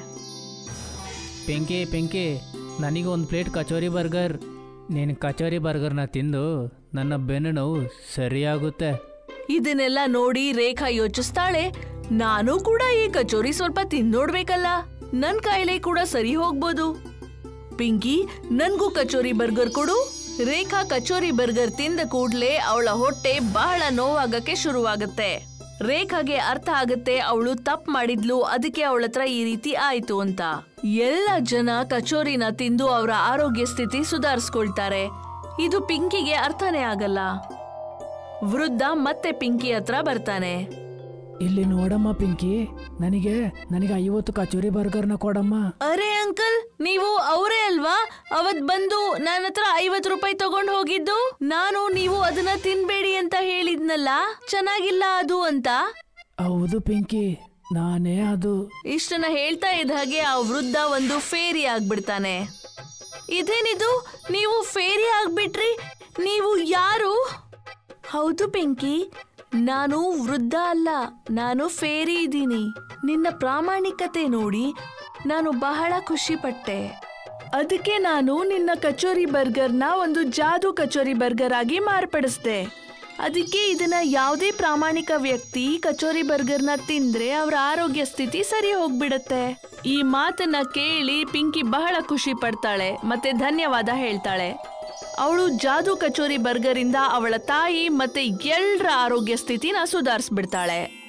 ಪಿಂಕಿ ಪಿಂಕಿ ನನಗೆ ಒಂದು ಪ್ಲೇಟ್ ಕಚೋರಿ ಬರ್ಗರ್ ನೀನು ಕಚೋರಿ ಬರ್ಗರ್ನ ತಿಂದು ನನ್ನ ಬೆನ್ನು ನೋವು ಸರಿಯಾಗುತ್ತೆ ಇದನ್ನೆಲ್ಲ ನೋಡಿ ರೇಖಾ ಯೋಚಿಸ್ತಾಳೆ ನಾನು ಕೂಡ ಈ ಕಚೋರಿ ಸ್ವಲ್ಪ ತಿಂದೋಡ್ಬೇಕಲ್ಲ ನನ್ ಕಾಯಿಲೆ ಕೂಡ ಸರಿ ಹೋಗ್ಬೋದು ಪಿಂಕಿ ನನ್ಗೂ ಕಚೋರಿ ಬರ್ಗರ್ ಕೊಡು ರೇಖಾ ಕಚೋರಿ ಬರ್ಗರ್ ತಿಂದ ಕೂಡ್ಲೆ ಅವಳ ಹೊಟ್ಟೆ ಬಹಳ ನೋವಾಗಕ್ಕೆ ಶುರುವಾಗತ್ತೆ ರೇಖಾಗೆ ಅರ್ಥ ಆಗತ್ತೆ ಅವಳು ತಪ್ಪು ಮಾಡಿದ್ಲು ಅದಕ್ಕೆ ಅವಳ ಹತ್ರ ಈ ರೀತಿ ಆಯ್ತು ಅಂತ ಎಲ್ಲ ಜನ ಕಚೋರಿನ ತಿಂದು ಅವರ ಆರೋಗ್ಯ ಸ್ಥಿತಿ ಸುಧಾರಿಸ್ಕೊಳ್ತಾರೆ ಇದು ಪಿಂಕಿಗೆ ಅರ್ಥನೇ ಆಗಲ್ಲ ವೃದ್ಧ ಮತ್ತೆ ಪಿಂಕಿ ಹತ್ರ ಬರ್ತಾನೆ ಇಲ್ಲಿ ನೋಡಮ್ಮ ಪಿಂಕಿ ನನಗೆ ನನಗೆ ಐವತ್ತು ಕಚೋರಿ ಬರ್ಗರ್ನ ಕೊಡಮ್ಮ ಅರೆ ಅಂಕಲ್ ನೀವು ಅವರೇ ಅಲ್ವಾ ಅವತ್ ಬಂದು ನನ್ನ ಹತ್ರ ಐವತ್ ರೂಪಾಯಿ ತಗೊಂಡ್ ಹೋಗಿದ್ದು ನಾನು ನೀವು ಅದನ್ನ ತಿನ್ಬೇಡಿ ಅಂತ ಹೇಳಿದ್ನಲ್ಲ ಚೆನ್ನಾಗಿಲ್ಲ ಅದು ಅಂತ ಹೌದು ಪಿಂಕಿ ನಾನೇ ಅದು ಇಷ್ಟನ್ನ ಹೇಳ್ತಾ ಇದ್ದ ಹಾಗೆ ಆ ವೃದ್ಧ ಒಂದು ಫೇರಿ ಆಗ್ಬಿಡ್ತಾನೆ ಇದೇನಿದು ನೀವು ಫೇರಿ ಆಗ್ಬಿಟ್ರಿ ನೀವು ಯಾರು ಹೌದು ಬೆಂಕಿ ನಾನು ವೃದ್ಧ ಅಲ್ಲ ನಾನು ಫೇರಿ ಇದ್ದೀನಿ ನಿನ್ನ ಪ್ರಾಮಾಣಿಕತೆ ನೋಡಿ ನಾನು ಬಹಳ ಖುಷಿ ಪಟ್ಟೆ ಅದಕ್ಕೆ ನಾನು ನಿನ್ನ ಕಚೋರಿ ಬರ್ಗರ್ನ ಒಂದು ಜಾದು ಕಚೋರಿ ಬರ್ಗರ್ ಆಗಿ ಮಾರ್ಪಡಿಸ್ದೆ ಅದಕ್ಕೆ ಇದನ್ನ ಯಾವುದೇ ಪ್ರಾಮಾಣಿಕ ವ್ಯಕ್ತಿ ಕಚೋರಿ ಬರ್ಗರ್ನ ತಿಂದ್ರೆ ಅವರ ಆರೋಗ್ಯ ಸ್ಥಿತಿ ಸರಿ ಹೋಗ್ಬಿಡತ್ತೆ ಈ ಮಾತನ್ನ ಕೇಳಿ ಪಿಂಕಿ ಬಹಳ ಖುಷಿ ಪಡ್ತಾಳೆ ಮತ್ತೆ ಧನ್ಯವಾದ ಹೇಳ್ತಾಳೆ ಅವಳು ಜಾದು ಕಚೋರಿ ಬರ್ಗರಿಂದ ಅವಳ ತಾಯಿ ಮತ್ತೆ ಎಲ್ಲರ ಆರೋಗ್ಯ ಸ್ಥಿತಿನ ಸುಧಾರಿಸ್ಬಿಡ್ತಾಳೆ